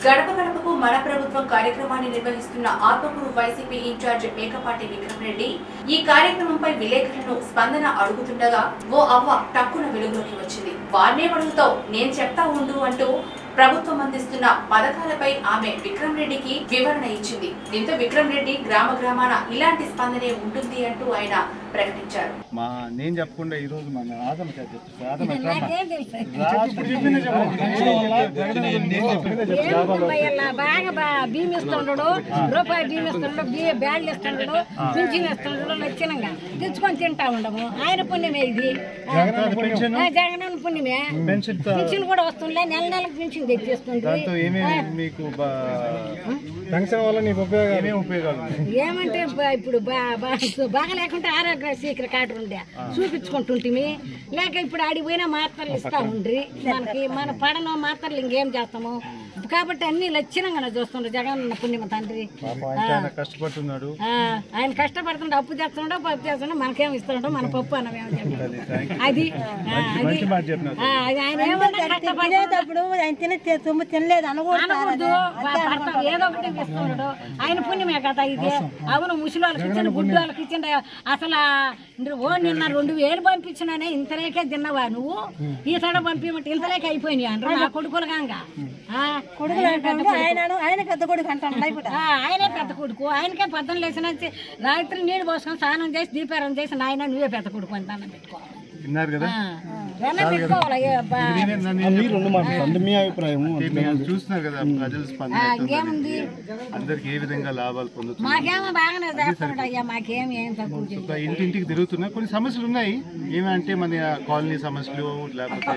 గడప గడపకు మన ప్రభుత్వం కార్యక్రమాన్ని నిర్వహిస్తున్న ఆత్మకూరు వైసీపీ ఇన్ఛార్జ్ మేకపాటి విక్రమ్ రెడ్డి ఈ కార్యక్రమంపై విలేకరులను స్పందన అడుగుతుండగా ఓ అవ్వ టక్కున వెలుగులోకి వచ్చింది వారినే అడుగుతావు నేను చెప్తా ఉండు అంటూ ప్రభుత్వం అందిస్తున్న పథకాలపై ఆమె విక్రమ్ రెడ్డికి వివరణ ఇచ్చింది దీంతో విక్రమ్ రెడ్డి గ్రామ గ్రామాన ఇలాంటి స్పందనే ఉంటుంది అంటూ ఆయన ప్రకటించారు మా నేను చెప్పకుండా ఈ రోజు మన ఆదమ చేత చెప్తా. ఆదమ ఎట్లా అమ్మా? నాకేం తెలుసు రా, ఇప్పుడు చెప్పిందే చెప్పు. నేను చెప్పిందే చెప్పు. ఏం రూపాయల బాగా బా- బియ్యం ఇస్తుండడు రూపాయి బియ్యం ఇస్తుండడు బియ్య బ్యాడ్లు ఇస్తుండడు పింఛన్ ఇస్తుండడు లక్షణంగా తెచ్చుకొని తింటా ఉండము ఆయన పుణ్యమే ఇది జగనన్న పెన్షన్ ఆ, జగనన్న పుణ్యమే పెన్షన్ తో- పింఛన్ కూడా వస్తుండే నెల నెలకు పింఛన్ తెచ్చిస్తుంది దాంతో ఏమేమి మీకు బా- పెన్షన్ వల్ల నీకు ఉపయోగాలు ఏమేమి ఉపయోగాలు ఉన్నాయి? ఏమంటే బా- ఇప్పుడు బా- బా- బాగా లేకుంటే ఆరోగ్య శీఘ్ర కార్డు ఉండే చూపించుకుంటుంటిమి లేక ఇప్పుడు ఆడికి పోయినా మాత్రలు ఇస్తా ఉండ్రి మనకి మన పడన మాత్రలు ఇంకేం చేస్తాము కాబట్టి అన్ని లక్షణంగా చూస్తుండ్రు జగన్ పుణ్యమ తండ్రి పాపం ఆయన చాలా కష్టపడుతున్నాడు ఆ, ఆయన కష్టపడుతుండే అప్పు చేస్తుండో పప్పు చేస్తుండో మనకేం ఇస్తుండో మన పప్పు అన్నమేమో అది థ్యాంక్ యూ. అది ఆ, అది మంచి మాట చెప్పినారు ఆ, అది ఆయన ఏమన్నా కష్టపడేటప్పుడు ఆయన తినే సొమ్ము తినలేదు అనకూడదు అనకూడదు భర్త ఏదో ఒకటి ఇస్తున్నాడు ఆయన పుణ్యమే కదా ఇది అవును ముసలి వాళ్ళకి ఇచ్చిన గుడ్డు వాళ్ళకి ఇచ్చిన అసలు ఓ నిన్న రెండు వేలు పంపించినానే ఇంతలేకే తిన్నవా నువ్వు ఈ తడ పంపించమంటే ఇంతలేకే అయిపోయినాయి అంటారు నా కొడుకులు కాంగా కొడుకులు అంటాడు ఆయన ఆయన పెద్ద కొడుకు అంటాడు ఇప్పుడు ఆయనే పెద్ద కొడుకు ఆయనకే పొద్దున్న లేచిన రాత్రి నీళ్ళు పోసుకొని స్నానం చేసి దీపారం చేసి నాయన నువ్వే పెద్ద కొడుకు అని దండం పెట్టుకోవాలి విన్నారు కదా ఆ, దండం పెట్టుకోవాలి ఏ బా- నేనే- నన్ను ఏం చెప్పను. మీ అభిప్రాయం అంటే మీరు చూస్తున్నారు కదా ప్రజల స్పందన ఆ, ఎట్లుందని. ఇంకేముంది అందరికి ఏ విధంగా లాభాలు పొందుతున్నారు మాకేమో బాగానే చేస్తున్నాడు అయ్యా మాకేం ఏం తక్కువ చేయదు. ఒక ఇంటింటికి తిరుగుతున్నా కొన్ని సమస్యలు ఉన్నాయి ఏమంటే మన కాలనీ సమస్యలు లేకపోతే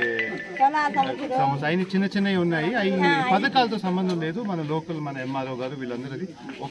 సమస్య అయిన చిన్న చిన్నవి ఉన్నాయి అవి పథకాలతో సంబంధం లేదు మన లోకల్ మన ఎంఆర్ఓ గారు వీళ్ళందరిది